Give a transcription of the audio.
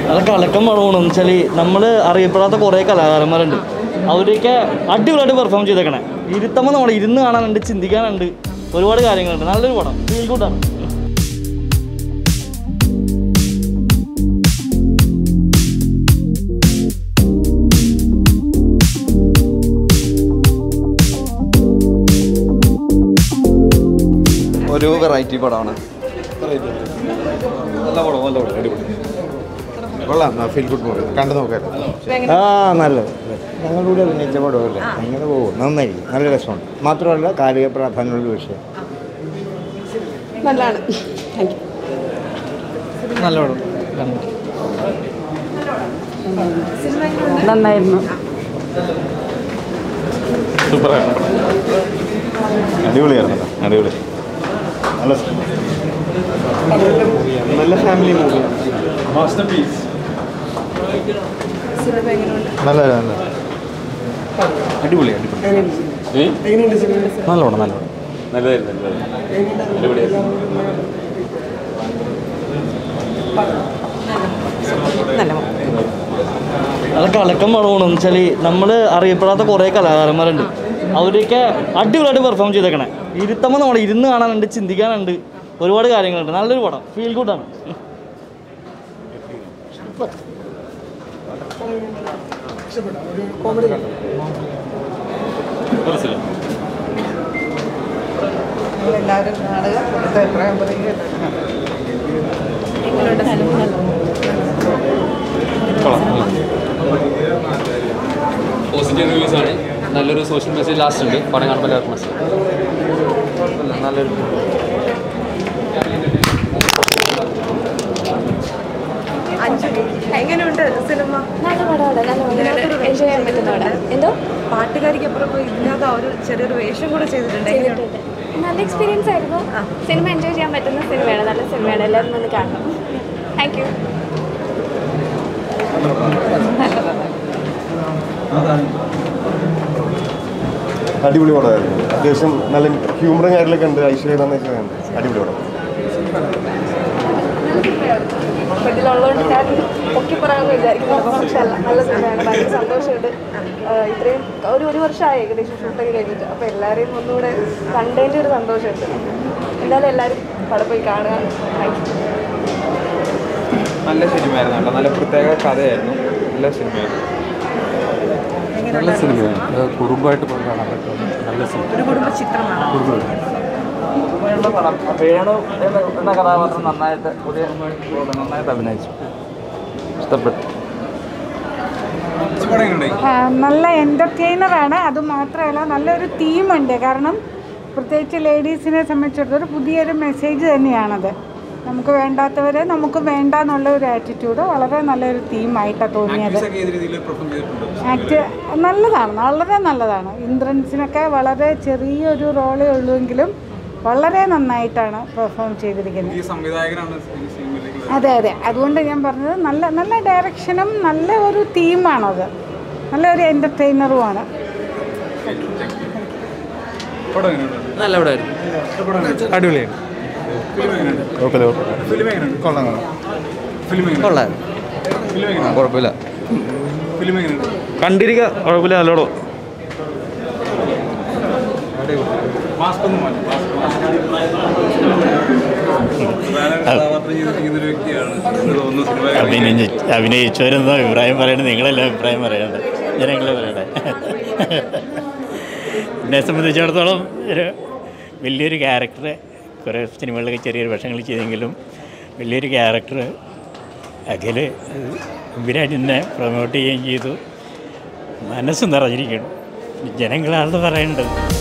നല്ല കലക്കം പടമാണ് എന്ന് വെച്ചാൽ നമ്മൾ അറിയപ്പെടാത്ത കുറേ കലാകാരന്മാരുണ്ട് അവരെയൊക്കെ അടിപൊളിയായിട്ട് പെർഫോം ചെയ്തേക്കണേ ഇരുത്തമ്പോൾ നമ്മൾ ഇരുന്ന് കാണാനുണ്ട് ചിന്തിക്കാനുണ്ട് ഒരുപാട് കാര്യങ്ങളുണ്ട് നല്ലൊരു പടം ഫീൽ ഗുഡാണ് ഒരു വെറൈറ്റി പടമാണ് നല്ല പടം നല്ല പടം അടിപൊളി കൊള്ളാം ഫീൽ ഗുഡ് മൂവി കണ്ടു നോക്കാം ആ നല്ലത് ഞങ്ങളുടെ അഭിനയിച്ച പടമല്ലേ അങ്ങനെ പോകും നന്നായിരിക്കും നല്ല രസമുണ്ട് മാത്രമല്ല കാലിക പ്രാധാന്യമുള്ള വിഷയം നല്ലതാണ് നല്ല പടം നന്നായിരുന്നു സൂപ്പറായിരുന്നു അടിപൊളിയായിരുന്നല്ലോ അടിപൊളി നല്ല നല്ല ഫാമിലി മൂവി മാസ്റ്റർ പീസ് നല്ല നല്ല അടിപൊളി അടിപൊളി നല്ല പടം നല്ല പടം നല്ലതായിരുന്നു നല്ലതായിരുന്നു അടിപൊളിയായിരുന്നു നല്ല കലക്കം പടമാണ് എന്ന് വെച്ചാൽ നമ്മൾ അറിയപ്പെടാത്ത കുറേ കലാകാരന്മാരുണ്ട് അവരെയൊക്കെ അടിപൊളിയായിട്ട് പെർഫോം ചെയ്തേക്കണേ ഇരുത്തമ്പോൾ നമ്മൾ ഇരുന്ന് കാണാനുണ്ട് ചിന്തിക്കാനുണ്ട് ഒരുപാട് കാര്യങ്ങളുണ്ട് നല്ലൊരു പടം ഫീൽ ഗുഡാണ് എല്ലാവരും കാണുക അടുത്ത അഭിപ്രായം പറയുക പോസിറ്റീവ് റിവ്യൂസ് ആണ് നല്ലൊരു സോഷ്യൽ മെസ്സേജ് ലാസ്റ്റ് ഉണ്ട് പടം കാണുമ്പോൾ എല്ലാവർക്കും മനസ്സിലാവും നല്ലൊരു എങ്ങനെയുണ്ട് സിനിമ നല്ല പടമാണ് നല്ല പടം എൻജോയ് ചെയ്യാൻ പറ്റുന്ന പടം എന്തോ പാട്ടുകാരിക്ക് അപ്പുറം പോയി ഇതിനകത്ത് ആ ഒരു ചെറിയൊരു വേഷം കൂടെ ചെയ്തിട്ടുണ്ട് എങ്ങനെയുണ്ട് ചെയ്തിട്ടുണ്ട് നല്ല എക്സ്പീരിയൻസ് ആയിരുന്നു സിനിമ എൻജോയ് ചെയ്യാൻ പറ്റുന്ന സിനിമയാണ് നല്ല സിനിമയാണ് എല്ലാവരും വന്ന് കാണണം താങ്ക് യു അടിപൊളി പടമായിരുന്നു അത്യാവശ്യം നല്ല ഹ്യൂമറും കാര്യങ്ങളൊക്കെ ഉണ്ട് ഐശ്വര്യ നന്നായിട്ട് അടിപൊളി പടം അപ്പോൾ ഇതിലുള്ളതുകൊണ്ട് ഞാൻ പൊക്കി പറയാമെന്ന് വിചാരിക്കുന്നു പക്ഷേ അല്ല നല്ല സിനിമയാണ് ഭയങ്കര സന്തോഷമുണ്ട് ആഹ് ഇത്രയും ഒരു ഒരു വർഷമായി ഏകദേശം ഷൂട്ടൊക്കെ കഴിഞ്ഞിട്ട് അപ്പോൾ എല്ലാവരെയും ഒന്നുകൂടെ കണ്ടതിൻ്റെ ഒരു സന്തോഷമുണ്ട് എന്തായാലും എല്ലാവരും പടം പോയി കാണുക താങ്ക് യു നല്ല സിനിമയായിരുന്നു കേട്ടോ നല്ല പ്രത്യേക കഥയായിരുന്നു നല്ല സിനിമയായിരുന്നു നല്ല സിനിമയാണ് അത് കുടുംബമായിട്ട് പോയി കാണാൻ പറ്റും നല്ല സിനിമ ഒരു കുടുംബ ചിത്രമാണ് വേണ്ട പടം വേണു എന്ന എന്ന കഥാപാത്രം നന്നായിട്ട് പുതിയ നന്നായിട്ട് അഭിനയിച്ചു ഇഷ്ടപ്പെട്ടു ആ, നല്ല എൻ്റർടൈനറാണ് അത് മാത്രമല്ല നല്ലൊരു തീമുണ്ട് കാരണം പ്രത്യേകിച്ച് ലേഡീസിനെ സംബന്ധിച്ചിടത്തോളം ഒരു പുതിയൊരു മെസ്സേജ് തന്നെയാണത് നമുക്ക് വേണ്ടാത്തവരെ നമുക്ക് വേണ്ട എന്നുള്ള ഒരു ആറ്റിറ്റ്യൂഡ് വളരെ നല്ലൊരു തീമായിട്ടാണ് തോന്നിയത് ആക്ട് നല്ലതാണ് വളരെ നല്ലതാണ് ഇന്ദ്രൻസിനൊക്കെ വളരെ ചെറിയൊരു റോളേ ഉള്ളൂവെങ്കിലും വളരെ നന്നായിട്ടാണ് പെർഫോം ചെയ്തിരിക്കുന്നത് അതെ അതെ അതുകൊണ്ട് ഞാൻ പറഞ്ഞത് നല്ല നല്ല ഡയറക്ഷനും നല്ല ഒരു തീമാണത് നല്ല ഒരു എൻ്റർടൈനറുമാണ് നല്ല പടമായിരുന്നു അടിപൊളിയാണ് കൊള്ളാം കുഴപ്പമില്ല കണ്ടിരിക്കുക കുഴപ്പമില്ല നല്ലോടോ അഭിനയി അഭിനയിച്ചവരെന്ന അഭിപ്രായം പറയണത് നിങ്ങളെല്ലാം അഭിപ്രായം പറയണ്ടേ ജനങ്ങളെ പറയണ്ടേ എന്നെ സംബന്ധിച്ചിടത്തോളം ഒരു വലിയൊരു ക്യാരക്ടർ കുറേ സിനിമകളിലൊക്കെ ചെറിയൊരു വേഷങ്ങൾ ചെയ്തെങ്കിലും വലിയൊരു ക്യാരക്ടർ അഖിൽ വിരാജിനെ പ്രൊമോട്ട് ചെയ്യുകയും ചെയ്തു മനസ്സ് നിറഞ്ഞിരിക്കണം ജനങ്ങളാണെന്ന് പറയേണ്ടത്